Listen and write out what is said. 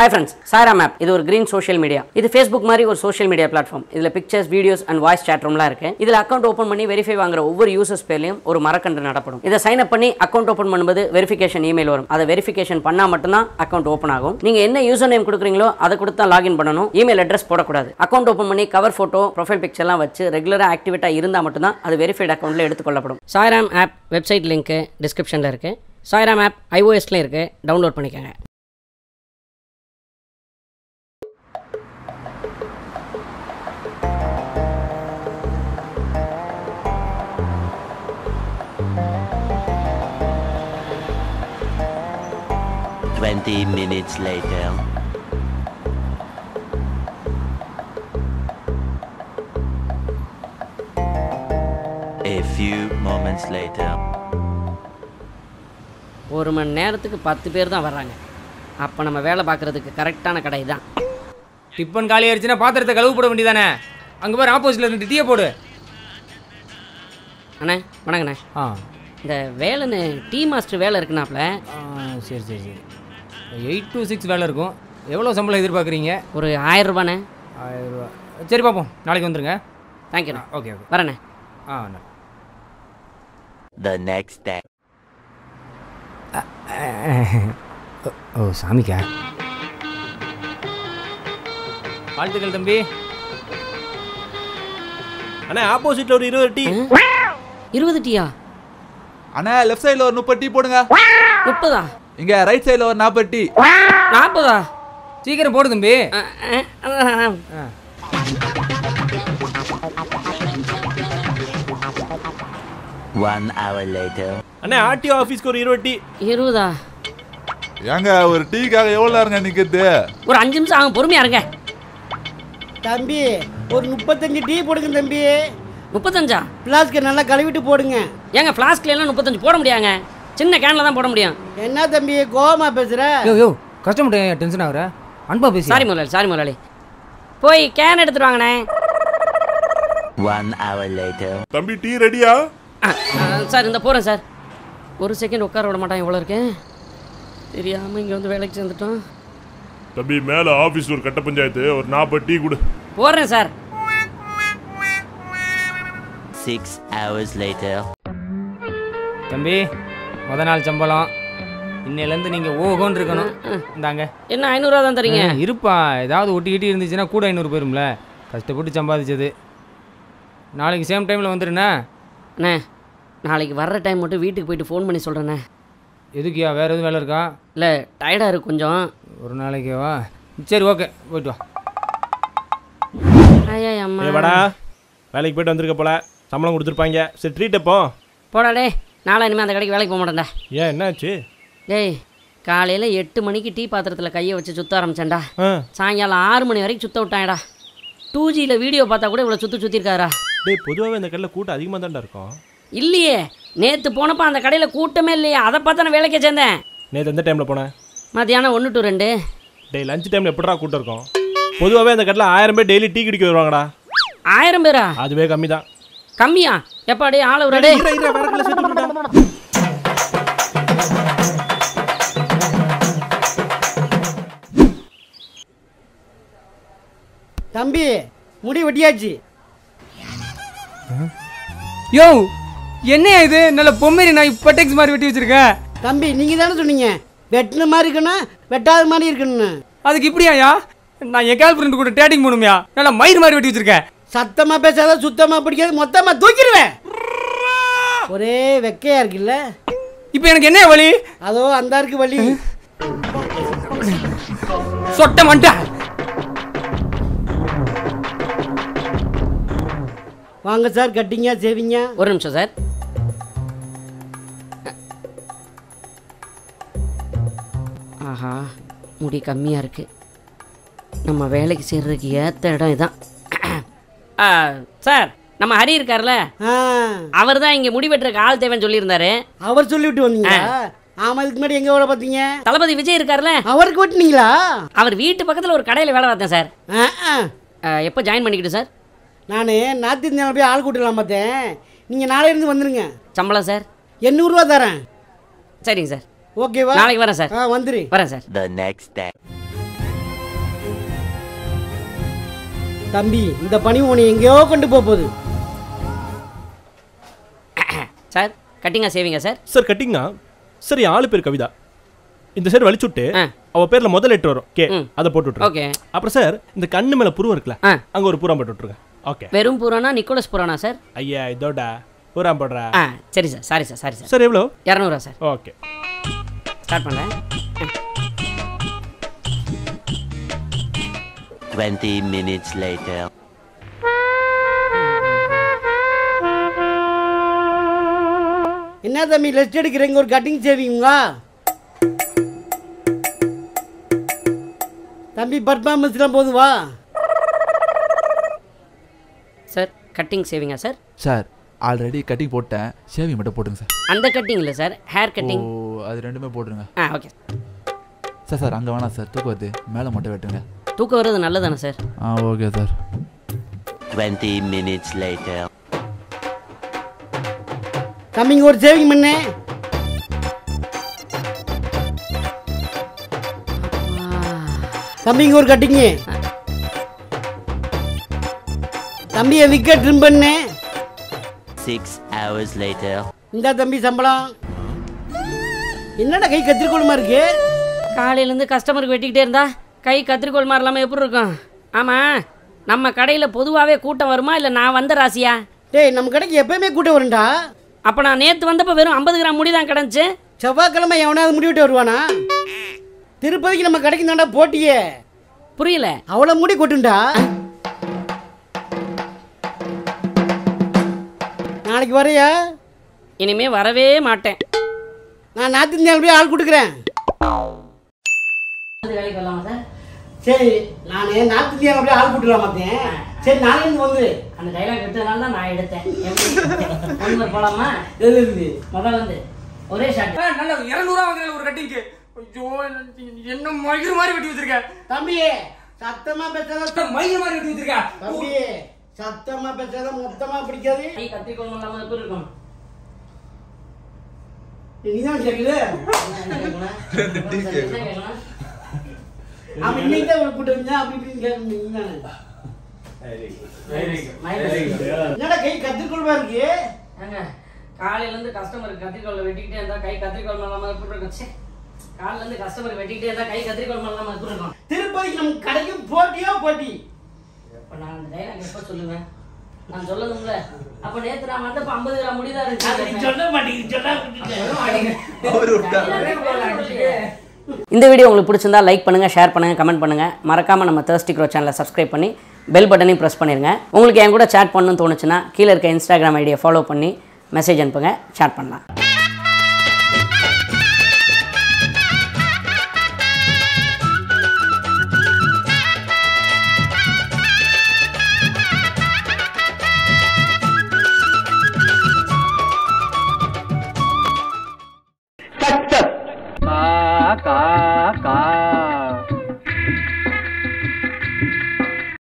Hi friends Sairam app இது ஒரு green social media இது ஃபேஸ்புக் மாதிரி ஒரு சோஷியல் மீடியா பிளாட்ஃபார்ம் இதில் pictures videos and voice chat roomலாம் இருக்கு இதில் அக்கௌண்ட் ஓப்பன் பண்ணி வெரிஃபை வாங்குற ஒவ்வொரு யூசர்ஸ் பேர்லையும் ஒரு மரக்கன்று நடப்படும் இதை சைன் அப் பண்ணி அக்கௌண்ட் ஓப்பன் பண்ணும்போது வெரிஃபிகேஷன் இமெயில் வரும் அதை வெரிஃபிகேஷன் பண்ணால் மட்டும்தான் அக்கௌண்ட் ஓப்பன் ஆகும் நீங்கள் என்ன யூசர் நேம் கொடுக்குறீங்களோ அதை கொடுத்து தான் லாகின் பண்ணணும் இமெயில் அட்ரஸ் போடக்கூடாது அக்கௌண்ட் ஓப்பன் பண்ணி கவர் ஃபோட்டோ ப்ரொஃபைல் பிக்சர்லாம் வச்சு ரெகுலராக ஆக்டிவேட்டாக இருந்தால் மட்டும்தான் அது வெரிஃபைட் அக்கௌண்ட்டில் எடுத்துக்கொள்ளப்படும் சாய்ராம் ஆப் வெப்சைட் லிங்க்கு டிஸ்கிரிப்ஷனில் இருக்குது சாய்ராம் ஆப் ஐஓஎஸ்லேயும் இருக்குது டவுன்லோட் பண்ணிக்கோங்க Twenty minutes later. A few moments later. ஒரு மணி நேரத்துக்கு பத்து பேர் தான் வர்றாங்க அப்போ நம்ம வேலை பார்க்குறதுக்கு கரெக்டான கடை தான் டிப்பன் காலி ஆயிடுச்சுன்னா பாத்திரத்தை கழுவு போட வேண்டியதானே அங்கே போய் ஆப்போசிட்டில் ரெண்டு டீயை போடு அண்ணே வணக்கண்ணே ஆ இந்த வேலைன்னு டீ மாஸ்டர் வேலை இருக்குனாப்ல ஆ, சரி சரி சரி எயிட் டு சிக்ஸ் வேலை இருக்கும் எவ்வளோ சம்பளம் எதிர்பார்க்குறீங்க ஒரு ஆயிரம் ரூபாண்ணே ஆயிரம் ரூபா சரி பார்ப்போம் நாளைக்கு வந்துருங்க தேங்க்யூண்ணே ஓகே ஓகே வரேண்ணே ஆ ந- The next day. ஓ- ஓ சாமிக்கா வாழ்த்துக்கள் தம்பி அண்ணா ஆப்போசிட்ல ஒரு இருபது டீ இருபது டீயா அண்ணா லெஃப்ட் சைடுல ஒரு முப்பது டீ போடுங்க முப்பதா இங்க ரைட் சைடுல ஒரு நாற்பது டீ நாற்பதா சீக்கிரம் போடு தம்பி அஹ், அஹ், அஹ், ஆ One hour later. அண்ணா ஆர்டிஓ ஆஃபீஸ்க்கு ஒரு இருபது டீ இருபதா ஏங்க ஒரு டீக்காக எவ்வளவு நேரங்க நிக்கிறது ஒரு அஞ்சு நிமிஷம் ஆகும் பொறுமையா இருங்க தம்பி ஒரு முப்பத்தஞ்சு டீ போடுங்க தம்பி முப்பத்தஞ்சா பிளாஸ்க்கு நல்லா கழுவிட்டு போடுங்க ஏங்க ஃப்ளாஸ்க்ல எல்லாம் முப்பத்தஞ்சு போட முடியாங்க சின்ன கேனில் தான் போட முடியும் என்ன தம்பி கோவமா பேசுற யோ யோ கஸ்டமர் டென்ஷன் ஆகுற அன்பா பேசி சாரி முதலாளி சாரி முதலாளி போய் கேன் எடுத்துட்டு வாங்கண்ணே One hour later. தம்பி டீ ரெடியா அஹ், அஹ், சார் இந்த போகிறேன் சார் ஒரு செகண்ட் உட்கார விட மாட்டான் எவ்வளோ இருக்கேன் தெரியாமல் இங்கே வந்து வேலைக்கு சேர்ந்துட்டோம் தம்பி மேல ஆபீஸ் ஒரு கட்ட பஞ்சாயத்து ஒரு நாற்பது டீ கொடு போடுறேன் சார் Six hours later. தம்பி முத நாள் சம்பளம் இன்னையிலேருந்து நீங்கள் ஓஹோன்னு இருக்கணும் இந்தாங்க என்ன ஐநூறுரூவா தான் தரீங்க ஆ, இருப்பா ஏதாவது ஒட்டி கிட்டி இருந்துச்சுன்னா கூட ஐநூறு போயிரும்ல கஷ்டப்பட்டு சம்பாதிச்சது நாளைக்கு சேம் டைமில் வந்துடுண்ணே அண்ணே நாளைக்கு வர்ற டைம் மட்டும் வீட்டுக்கு போயிட்டு ஃபோன் பண்ணி சொல்கிறேண்ணே எதுக்கியா வேறு எதுவும் வேலை இருக்கா இல்லை டயர்டாக இருக்கு கொஞ்சம் ஒரு நாளைக்கு வா சரி ஓகே போயிட்டு வா ஐயா அம்மா ஏ வாடா வேலைக்கு போயிட்டு வந்திருக்க போல சம்பளம் கொடுத்துருப்பாங்க சரி ட்ரீட் எப்போ போடா டேய் நாளை இனிமேல் அந்த கடைக்கு வேலைக்கு போக மாட்டேன்டா ஏன் என்னாச்சு டேய் காலையில் எட்டு மணிக்கு டீ பாத்திரத்தில் கையை வச்சு சுத்த ஆரம்பிச்சேன்டா ஆ சாயங்காலம் ஆறு மணி வரைக்கும் சுத்த விட்டான்டா டூ ஜியில் வீடியோ பார்த்தா கூட இவ்வளோ சுற்றி சுற்றிருக்காரா டேய் பொதுவாகவே இந்த கடையில் கூட்டம் அதிகமாக தான்டா இருக்கும் இல்லையே நேற்று போனப்போ அந்த கடையில் கூட்டமே இல்லையே அதை பார்த்து நான் வேலைக்கே சேர்ந்தேன் நேற்று எந்த டைமில் போனேன் மத்தியானம் ஒன்று டு ரெண்டு டேய் லஞ்ச் டைமில் எப்படிடா கூட்டம் இருக்கும் பொதுவாகவே அந்த கடையில் ஆயிரம் பேர் டெய்லி டீ குடிக்க வருவாங்கடா ஆயிரம் பேரா அதுவே கம்மி தான் கம்மியா எப்பா டே ஆளை விடா டேய் தம்பி முடி வெட்டியாச்சு யோ என்ன இது நல்ல பொம்மரி நான் இப்போ டெக்ஸ் மாதிரி வெட்டி வச்சிருக்கேன் தம்பி நீங்க தானே சொன்னீங்க வெட்டின மாதிரி இருக்கணும் வெட்டாத மாதிரி இருக்கணும் அதுக்கு இப்படியாயா நான் என் கேர்ள் ஃப்ரெண்டு கூட டேட்டிங் போகணுமையா நல்லா மயிர் மாதிரி வெட்டி வச்சிருக்கேன் சத்தமா பேசாத சுத்தமா பிடிக்காது மொத்தமா தூக்கிடுவேன் ஒரே வெக்கையா இருக்குல்ல இப்போ எனக்கு என்ன வழி அதோ அந்த இருக்கு வழி சொட்ட மண்டா வாங்க சார் கட்டிங்க சேவிங்க ஒரு நிமிஷம் சார் ஆஹா முடி கம்மியாக இருக்கு நம்ம வேலைக்கு சேர்றதுக்கு ஏற்ற இடம் இதான் ஆ, சார் நம்ம ஹரி இருக்கார்ல ஆ, அவர் தான் இங்கே முடி வெட்டுறதுக்கு ஆள் தேவைன்னு சொல்லியிருந்தாரு அவர் சொல்லிவிட்டு வந்தீங்களா ஆமா இதுக்கு முன்னாடி எங்க வேலை பார்த்தீங்க தளபதி விஜய் இருக்கார்ல அவருக்கு வெட்டினீங்களா அவர் வீட்டு பக்கத்தில் ஒரு கடையில் வேலை பார்த்தேன் சார் ஆ, ஆ. ஆ, எப்போ ஜாயின் பண்ணிக்கிட்டு சார் நான் நார்த் இந்தியாவில் போய் ஆள் கூட்டலாம் பார்த்தேன் நீங்கள் நாளையிலேருந்து வந்துருங்க சம்பளம் சார் எண்ணூறுரூவா தரேன் சரிங்க சார் ஓகேவா நாளைக்கு வரேன் சார் ஆ வந்துரு வரேன் சார் The next day. தம்பி இந்த பணி உன்னை எங்கேயோ கொண்டு போக போகுது சார் கட்டிங்கா சேவிங்கா சார் சார் கட்டிங்கா சரி ஆளு பேர் கவிதா இந்த சைடு வலிச்சுட்டு ஆ. அவ பேர்ல முதல் லெட்டர் வரும் கே ம். அதை போட்டு விட்டுருங்க ஓகே அப்புறம் சார் இந்த கண்ணு மேல புருவம் இருக்குல்ல ஆ அங்க ஒரு புறம் போட்டு விட்டுருங்க ஓகே வெறும் புறானா நிக்கோலஸ் புறானா சார் ஐயா இதோட புறம் போடுறா ஆ சரி sir sorry sir sorry sir sir எவ்வளோ இரநூறுவா சார் ஓகே ஸ்டார்ட் பண்ணுறேன் 20 minutes later. என்ன தம்பி ரெஸ்ட் எடுக்கிறீங்க ஒரு கட்டிங் சேவிங்களா தம்பி பர்ஃபார்மன்ஸ்லாம் போதும் வா சார் கட்டிங் சேவிங்கா சார் சார் ஆல்ரெடி கட்டிங் போட்டேன் ஷேவிங் மட்டும் போட்டுங்க சார் அந்த கட்டிங் இல்லை சார் ஹேர் ஓ கட்டிங் அது ரெண்டுமே போட்டுருங்க ஆ ஓகே சார் சார் அங்கே வேணாம் சார் தூக்கம் வருது மேலே மட்டும் வெட்டுங்க தூக்கம் வர்றது நல்லதானே சார் ஆ ஓகே சார் 20 minutes later. தம்பிங்க ஒரு சேவிங் பண்ணு தம்பிங்க ஒரு கட்டிங்கு தம்பியை விக்கெட் ட்ரிம் பண்ணு 6 hours later. இந்த தம்பி சம்பளம் என்னடா கை கத்திரிக்கோளுமா இருக்கு காலையிலேருந்து கஸ்டமருக்கு வெட்டிக்கிட்டே இருந்தா கை கத்திரிக்கோள் மாதிரி இல்லாமல் எப்படி இருக்கும் ஆமாம் நம்ம கடையில் பொதுவாகவே கூட்டம் வருமா இல்லை நான் வந்த ராசியா டேய் நம்ம கடைக்கு எப்பயுமே கூட்டம் வரும்டா அப்போ நான் நேற்று வந்தப்போ வெறும் ஐம்பது கிராம் முடி தான் கிடந்துச்சு செவ்வாய்க்கிழமை எவனாவது முடிவிட்டு வருவானா திருப்பதிக்கு நம்ம கடைக்கு தாண்டா போட்டியே புரியல அவ்வளோ முடி கொட்டுண்டா நாளைக்கு வரையா இனிமே வரவே மாட்டேன் நான் நாற்று இந்தியாவில் போய் ஆள் கொடுக்குறேன் வேலைக்கு வரலாமா சார் சரி நான் நாற்று இந்தியாவில் போய் ஆள் கொடுக்கலாம் மாட்டேன் சரி நாளைக்கு இருந்து வந்து அந்த டைலாக் எடுத்ததுனால தான் நான் எடுத்தேன் எப்படி போகலாமா எதுல இருந்து முதல்ல வந்து ஒரே ஷாட் நல்ல இரநூறுவா வாங்குறேன் ஒரு கட்டிங்க்கு ஐயோ என்ன மயிறு மாதிரி வெட்டி வச்சிருக்க தம்பி சத்தமா பேசாத மயிறு மாதிரி வெட்டி வச்சிருக்க தம்பி சத்தமா பேசாத மொத்தமா பிடிக்காது கை கத்திரிக்கோள் இல்லாமல் எப்படி இருக்கும் நீதான் கேக்குது என்ன கேட்கணும்? அவன் இன்னைக்கு தான் ஒரு கூட்டம் இருந்தா அப்படி இப்படின்னு கேட்க நீதானே என்னடா கை கத்திரிக்கோள்மா இருக்கு ஏங்க காலையில இருந்து கஸ்டமருக்கு கத்திரிக்கோள் வெட்டிக்கிட்டே இருந்தா கை கத்திரிக்கோள் இல்லாம எப்படி இருக்கும் ச்சே. காலையில இருந்து கஸ்டமர் வெட்டிக்கிட்டே இருந்தா கை கத்திரிக்கோள் இல்லாம எப்படி இருக்கும் திருப்பதிக்கு நம்ம கடைக்கு போட்டியோ போட்டி அப்ப நான் அந்த டைலாக் எப்ப சொல்லுவேன் நான் சொல்லணும்ல அப்ப நேத்து நான் வந்தப்ப ஐம்பது கிராம் முடிதான் இருந்துச்சு சொல்ல மாட்டேங்குது சொல்ல இந்த வீடியோ உங்களுக்கு பிடிச்சிருந்தா லைக் பண்ணுங்க ஷேர் பண்ணுங்க கமெண்ட் பண்ணுங்க மறக்காம நம்ம தேர்ஸ்டி க்ரோ சேனலை சப்ஸ்கிரைப் பண்ணி பெல் பட்டனையும் ப்ரெஸ் பண்ணிருங்க உங்களுக்கு என் கூட சேட் பண்ணணும்னு தோணுச்சுன்னா கீழே இருக்க இன்ஸ்டாகிராம் ஐடியை ஃபாலோ பண்ணி மெசேஜ் அனுப்புங்க சேட் பண்ணலாம்